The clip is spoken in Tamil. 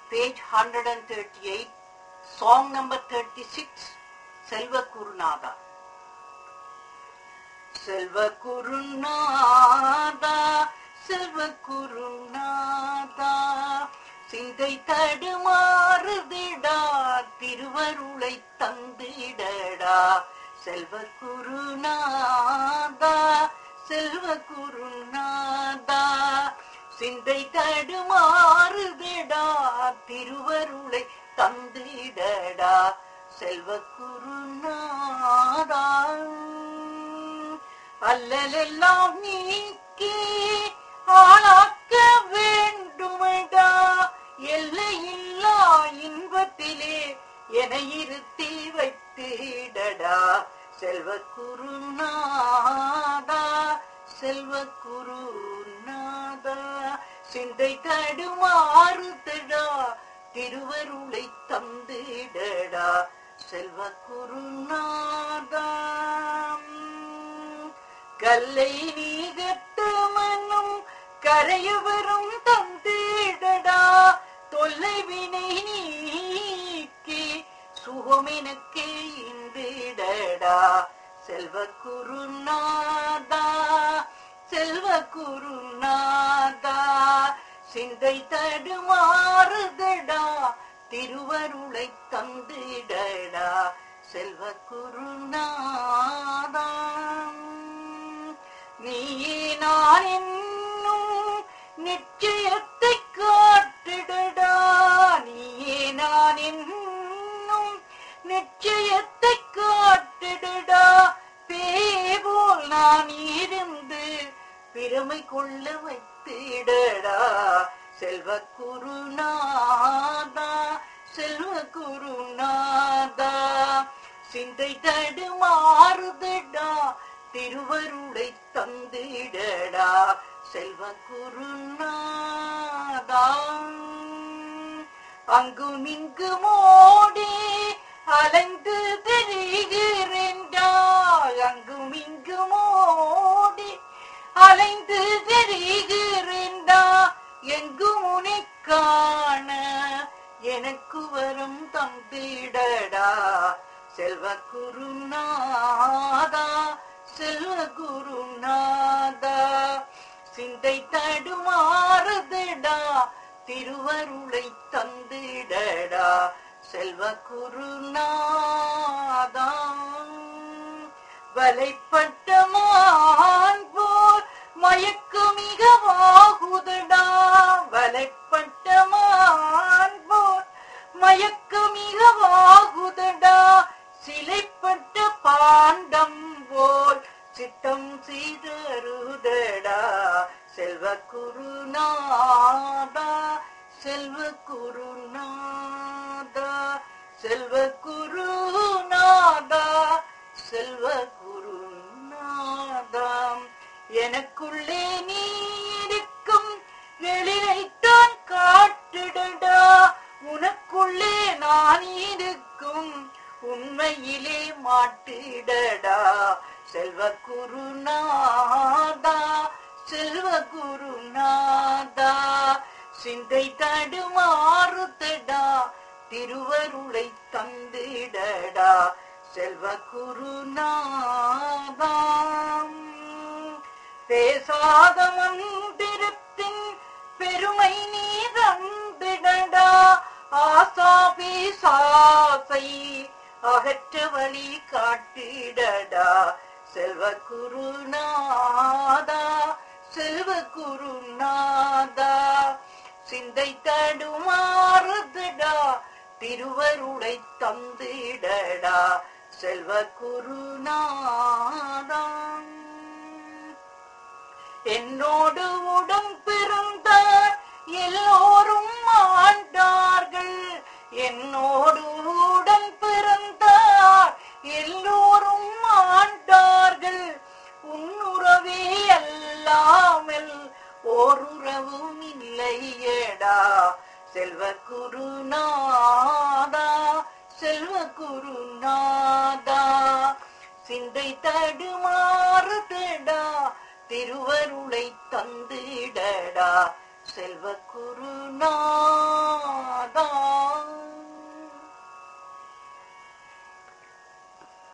page 138, song number 36, Selva Kurunada. செல்வ குருநாதா செல்வ குருநாதா சிந்தை தடுமாறுதிடா திருவருளை தந்திடடா செல்வ குருநாதா செல்வ குருநாதா சிந்தை தடுமாறுதிடா திருவருளை தந்திடடா செல்வ குருநாதா அல்லலெல்லாம் நீக்கி ஆளாக்க வேண்டுமடா எல்லையில்லா இன்பத்திலே என இருத்தி வைத்திடடா செல்வ குருநாதா செல்வ குருநாதா சிந்தை தடுமாறுதடா திருவருளை தந்திடடா செல்வ குருநாதா கல்லை நீகத்தமனும் கரையவரும் தந்திடடா தொல்லை வினை நீக்கி சுகமெனக்கு இந்திடடா செல்வ குருநாதா செல்வ குருநாதா சிந்தை தடுமாறுதடா திருவருளை தந்திடடா செல்வ குருநாதா நீயே நான் என்னும் நிச்சயத்தை காட்டிடடா நீயே நான் என்னும் நிச்சயத்தை காட்டிடடா பேபோல் நான் இருந்து பெருமை கொள்ள வைத்திடடா செல்வ குருநாதா செல்வ குருநாதா சிந்தை தடுமாறுதடா திருவருளை தந்திடடா செல்வ குருநாதா அங்கும் இங்கும் ஓடி அலைந்து தெரிகிறேன்டா அங்கும் இங்கும் ஓடி அலைந்து தெரிகிறேன்டா எங்கும் உனை காண எனக்கு வரும் தந்திடடா செல்வ குருநாதா செல்வ குருநாதா சிந்தை தடுமாறுதடா திருவருளை தந்திடடா செல்வ குருநாதா வலைப்பட்ட மான் போல் மயக்கு மிக வாகுதடா வலைப்பட்ட மான் போல் மயக்கு மிக வாகுதடா சிலைப்பட்ட பாண்டம் போல் சித்தம் செய்தருதடா செல்வ குருநாதா செல்வ குருநாதா செல்வ குருநாதா செல்வ குருநாதா எனக்குள்ளே நீ இருக்கும் எழிலைத்தான் காட்டிடடா உனக்குள்ளே நான் இருக்கும் உண்மையிலே மாட்டிடடா செல்வ குருநாதா செல்வ குருநாதா சிந்தை தடுமாறுதடா திருவருளை தந்திடடா செல்வ குருநாதா பேசாத மந்திரத்தின் பெருமை நீ தந்திடடா ஆசா பேசாசை அகற்ற வழி காட்டிடடா செல்வ குருநாதா செல்வ குருநாதா சிந்தை தடுமாறுதடா திருவருளை தந்திடடா செல்வ குருநாதா என்னோடு உடன் பிறந்தார் எல்லோரும் ஆண்டார்கள் என்னோடு உடன் பிறந்தார் எல்லோரும் ஆண்டார்கள் உன்னுறவே அல்லாமல் ஓருறவும் இல்லையடா செல்வ குருநாதா செல்வ குருநாதா சிந்தை தடுமாறுதடா திருவருளை தந்திடடா செல்வ குருநாதா